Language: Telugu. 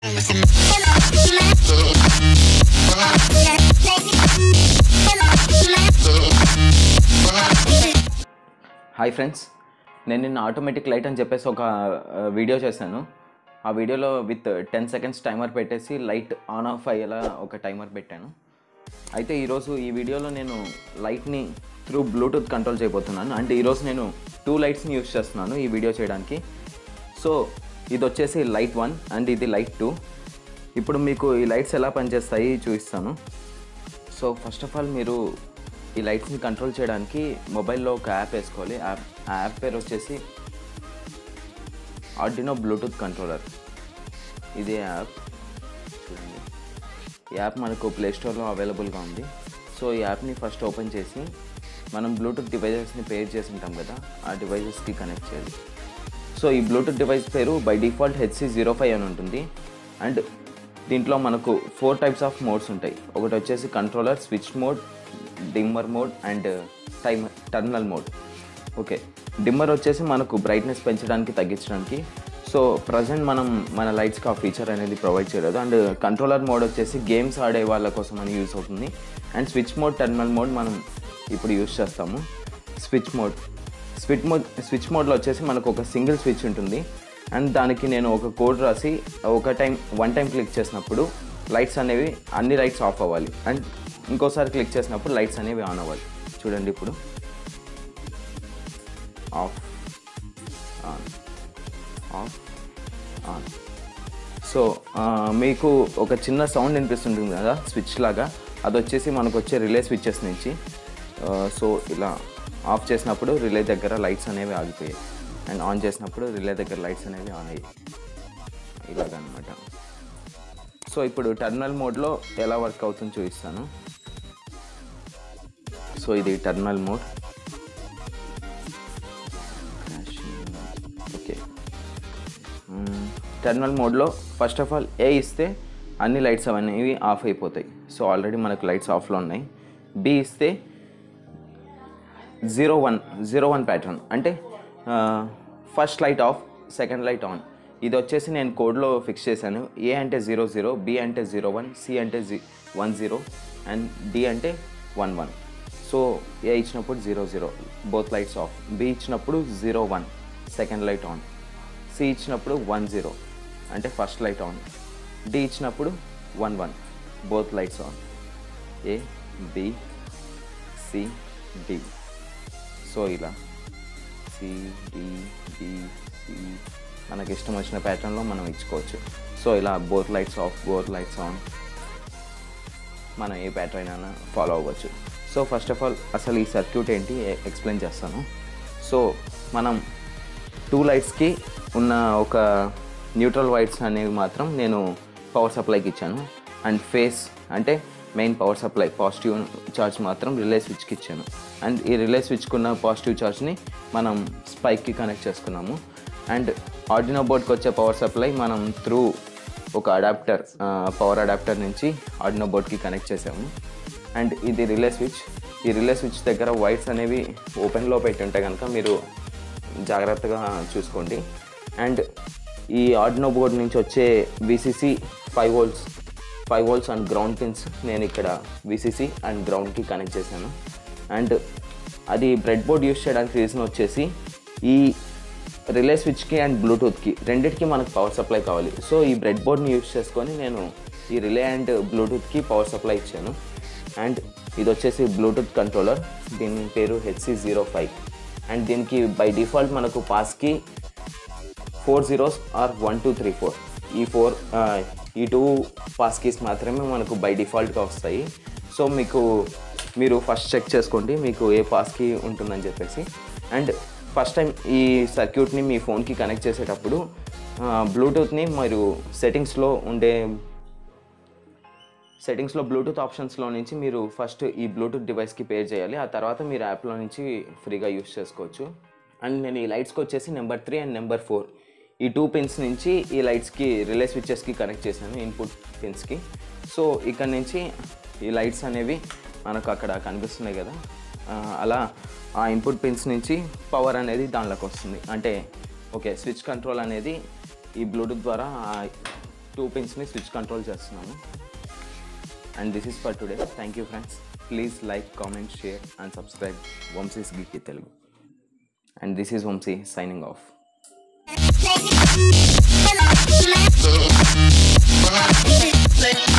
హాయ్ ఫ్రెండ్స్ నేను నిన్న ఆటోమేటిక్ లైట్ అని చెప్పేసి ఒక ఆ, వీడియో చేశాను ఆ వీడియోలో విత్ టెన్ సెకండ్స్ టైమర్ పెట్టేసి లైట్ ఆన్ ఆఫ్ అయ్యేలా ఒక టైమర్ పెట్టాను అయితే ఈరోజు ఈ వీడియోలో నేను లైట్ని త్రూ బ్లూటూత్ కంట్రోల్ చేయబోతున్నాను అంటే ఈరోజు నేను టూ లైట్స్ని యూస్ చేస్తున్నాను ఈ వీడియో చేయడానికి సో ఇది వచ్చేసి లైట్ వన్ అండ్ ఇది లైట్ టూ ఇప్పుడు మీకు ఈ లైట్స్ ఎలా పనిచేస్తాయి చూపిస్తాను సో ఫస్ట్ ఆఫ్ ఆల్ మీరు ఈ లైట్స్ని కంట్రోల్ చేయడానికి మొబైల్లో ఒక యాప్ వేసుకోవాలి యాప్ ఆ యాప్ పేరు వచ్చేసి ఆర్డినో బ్లూటూత్ కంట్రోలర్ ఇది యాప్ చూడండి ఈ యాప్ మనకు ప్లే స్టోర్లో అవైలబుల్గా ఉంది సో ఈ యాప్ని ఫస్ట్ ఓపెన్ చేసి మనం బ్లూటూత్ డివైజెస్ని పేర్ చేసి ఉంటాం కదా ఆ డివైజెస్కి కనెక్ట్ చేయాలి సో ఈ బ్లూటూత్ డివైస్ పేరు by default HC zero five అని ఉంటుంది అండ్ దీంట్లో మనకు ఫోర్ టైప్స్ ఆఫ్ మోడ్స్ ఉంటాయి ఒకటి వచ్చేసి controller switch mode dimmer mode and time terminal mode okay dimmer వచ్చేసి మనకు బ్రైట్నెస్ పెంచడానికి తగ్గించడానికి సో ప్రజెంట్ మనం మన లైట్స్కి ఆ ఫీచర్ అనేది ప్రొవైడ్ చేయలేదు అండ్ కంట్రోలర్ మోడ్ వచ్చేసి గేమ్స్ ఆడే వాళ్ళ కోసం అని యూస్ అవుతుంది and switch mode terminal mode మనం ఇప్పుడు యూస్ చేస్తాము switch mode switch mode switch మోడ్లో వచ్చేసి మనకు ఒక సింగిల్ స్విచ్ ఉంటుంది అండ్ దానికి నేను ఒక కోడ్ రాసి ఒక టైం వన్ టైం క్లిక్ చేసినప్పుడు లైట్స్ అనేవి అన్ని లైట్స్ ఆఫ్ అవ్వాలి అండ్ ఇంకోసారి క్లిక్ చేసినప్పుడు లైట్స్ అనేవి ఆన్ అవ్వాలి చూడండి ఇప్పుడు off on off on so ఆ, మీకు ఒక చిన్న సౌండ్ వినిపిస్తుంటుంది కదా స్విచ్ లాగా అది వచ్చేసి మనకు వచ్చే రిలే స్విచ్చెస్ నుంచి ఆ, సో ఇలా ఆఫ్ చేసినప్పుడు రిలే దగ్గర లైట్స్ అనేవి ఆగిపోయాయి అండ్ ఆన్ చేసినప్పుడు రిలే దగ్గర లైట్స్ అనేవి ఆన్ అయ్యాయి ఇలాగనమాట సో ఇప్పుడు టర్మినల్ మోడ్లో ఎలా వర్క్ అవుతుందో చూపిస్తాను సో ఇది టర్మినల్ మోడ్ ఓకే టర్మినల్ మోడ్లో ఫస్ట్ ఆఫ్ ఆల్ ఏ ఇస్తే అన్ని లైట్స్ అవన్నీ ఆఫ్ అయిపోతాయి సో ఆల్రెడీ మనకు లైట్స్ ఆఫ్లో ఉన్నాయి బి ఇస్తే zero one zero one pattern అంటే first light off second light on ఇది వచ్చేసి నేను కోడ్లో ఫిక్స్ చేశాను ఏ అంటే జీరో జీరో బి అంటే జీరో వన్ సి అంటే జీ వన్ జీరో అండ్ డి అంటే వన్ వన్ సో ఏ ఇచ్చినప్పుడు zero zero both lights off B ఇచ్చినప్పుడు zero one second light on C ఇచ్చినప్పుడు వన్ జీరో అంటే ఫస్ట్ లైట్ ఆన్ డి ఇచ్చినప్పుడు one one both lights on a B C D so ఇలా సి డి డి సి మనకి ఇష్టం వచ్చిన ప్యాటర్న్లో మనం ఇచ్చుకోవచ్చు సో ఇలా both lights off both lights on మనం ఏ ప్యాటర్న్ అయినా ఫాలో అవ్వచ్చు సో ఫస్ట్ ఆఫ్ ఆల్ అసలు ఈ సర్క్యూట్ ఏంటి ఎ- ఎక్స్ప్లెయిన్ చేస్తాను సో మనం టూ లైట్స్కి ఉన్న ఒక న్యూట్రల్ వైట్స్ అనేవి మాత్రం నేను పవర్ సప్లైకి ఇచ్చాను అండ్ ఫేస్ అంటే main power supply positive charge మాత్రం రిలే స్విచ్కి ఇచ్చాను అండ్ ఈ రిలే స్విచ్కి ఉన్న పాజిటివ్ చార్జ్ని మనం స్పైక్కి కనెక్ట్ చేసుకున్నాము అండ్ ఆర్డినో బోర్డ్కి వచ్చే పవర్ సప్లై మనం త్రూ ఒక అడాప్టర్ పవర్ అడాప్టర్ నుంచి ఆర్డినో బోర్డ్కి కనెక్ట్ చేసాము అండ్ ఇది రిలే స్విచ్ ఈ రిలే స్విచ్ దగ్గర వైర్స్ అనేవి ఓపెన్లో పెట్టి ఉంటే కనుక మీరు జాగ్రత్తగా చూసుకోండి అండ్ ఈ ఆర్డినో బోర్డ్ నుంచి వచ్చే VCC five volts five volts and ground pins నేను ఇక్కడ విసిసి అండ్ గ్రౌండ్కి కనెక్ట్ చేశాను అండ్ అది బ్రెడ్ బోర్డ్ యూస్ చేయడానికి రీజన్ వచ్చేసి ఈ రిలే స్విచ్కి అండ్ బ్లూటూత్కి రెండిటికి మనకు పవర్ సప్లై కావాలి సో ఈ బ్రెడ్ బోర్డ్ని యూస్ చేసుకొని నేను ఈ రిలే అండ్ బ్లూటూత్కి పవర్ సప్లై ఇచ్చాను అండ్ ఇది వచ్చేసి బ్లూటూత్ కంట్రోలర్ దీని పేరు హెచ్సి జీరో ఫైవ్ అండ్ దీనికి బై డిఫాల్ట్ మనకు passkey four zeros are one two three four ఈ ఫోర్ ఈ టూ పాస్ కీస్ మాత్రమే మనకు బై డిఫాల్ట్గా వస్తాయి సో మీకు మీరు ఫస్ట్ చెక్ చేసుకోండి మీకు ఏ పాస్ కీ ఉంటుందని చెప్పేసి అండ్ ఫస్ట్ టైం ఈ సర్క్యూట్ని మీ ఫోన్కి కనెక్ట్ చేసేటప్పుడు బ్లూటూత్ని మరియు సెట్టింగ్స్లో ఉండే సెట్టింగ్స్లో బ్లూటూత్ ఆప్షన్స్లో నుంచి మీరు ఫస్ట్ ఈ బ్లూటూత్ డివైస్కి పేర్ చేయాలి ఆ తర్వాత మీరు యాప్లో నుంచి ఫ్రీగా యూస్ చేసుకోవచ్చు అండ్ నేను ఈ లైట్స్కి వచ్చేసి number three and number four ఈ టూ పిన్స్ నుంచి ఈ లైట్స్కి రిలే స్విచ్చెస్కి కనెక్ట్ చేశాను ఇన్పుట్ పిన్స్కి సో ఇక్కడ నుంచి ఈ లైట్స్ అనేవి మనకు అక్కడ కనిపిస్తున్నాయి కదా ఆ, అలా ఆ ఇన్పుట్ పిన్స్ నుంచి పవర్ అనేది దానిలోకి వస్తుంది అంటే ఓకే స్విచ్ కంట్రోల్ అనేది ఈ బ్లూటూత్ ద్వారా ఆ టూ పిన్స్ని స్విచ్ కంట్రోల్ చేస్తున్నాను and this is for today thank you friends please like comment share and subscribe Vamshi's geeky Telugu and this is Vamshi signing off Like